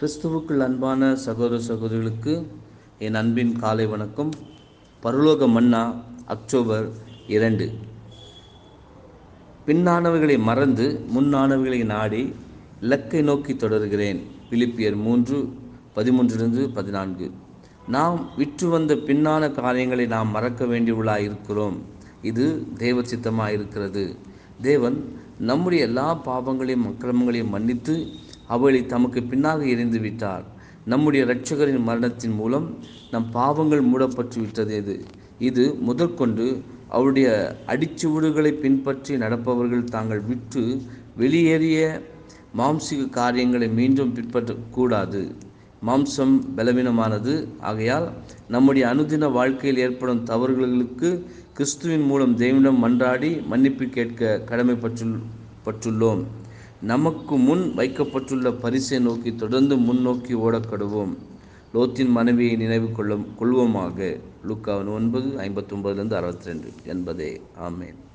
கிறிஸ்துவுக்குள் அன்பான சகோதர சகோதரிகளுக்கு என் அன்பின் காலை வணக்கம் பரலோக மன்னா அக்டோபர் இரண்டு பின்னானவைகளை மறந்து முன்னானவைகளை நாடி இலக்கை நோக்கி தொடர்கிறேன் பிலிப்பியர் மூன்று பதிமூன்றிலிருந்து பதினான்கு நாம் விற்று வந்த பின்னான காரியங்களை நாம் மறக்க வேண்டியவர்களாக இருக்கிறோம் இது தேவ சித்தமாக இருக்கிறது தேவன் நம்முடைய எல்லா பாவங்களையும் அக்கிரமங்களையும் மன்னித்து அவளை தமக்கு பின்னாக எரிந்து விட்டார் நம்முடைய இரட்சகரின் மரணத்தின் மூலம் நம் பாவங்கள் மூடப்பட்டு விட்டது இது இது முதற்கொண்டு அவருடைய அடிச்சுவடுகளை பின்பற்றி நடப்பவர்கள் தாங்கள் விட்டு வெளியேறிய மாம்சிக காரியங்களை மீண்டும் பின்பற்றக்கூடாது மாம்சம் பலவீனமானது ஆகையால் நம்முடைய அனுதின வாழ்க்கையில் ஏற்படும் தவறுகளுக்கு கிறிஸ்துவின் மூலம் தெய்வனிடம் மன்றாடி மன்னிப்பு கேட்க கடமைப்பட்டு பட்டுள்ளோம் நமக்கு முன் வைக்கப்பட்டுள்ள பரிசை நோக்கி தொடர்ந்து முன்னோக்கி ஓடக்கடுவோம் லோத்தின் மனைவியை நினைவு கொள்ள கொள்வோமாக லுக்காவின் ஒன்பது ஐம்பத்தொன்பதுலேருந்து அறுபத்தி ரெண்டு என்பதே ஆமேன்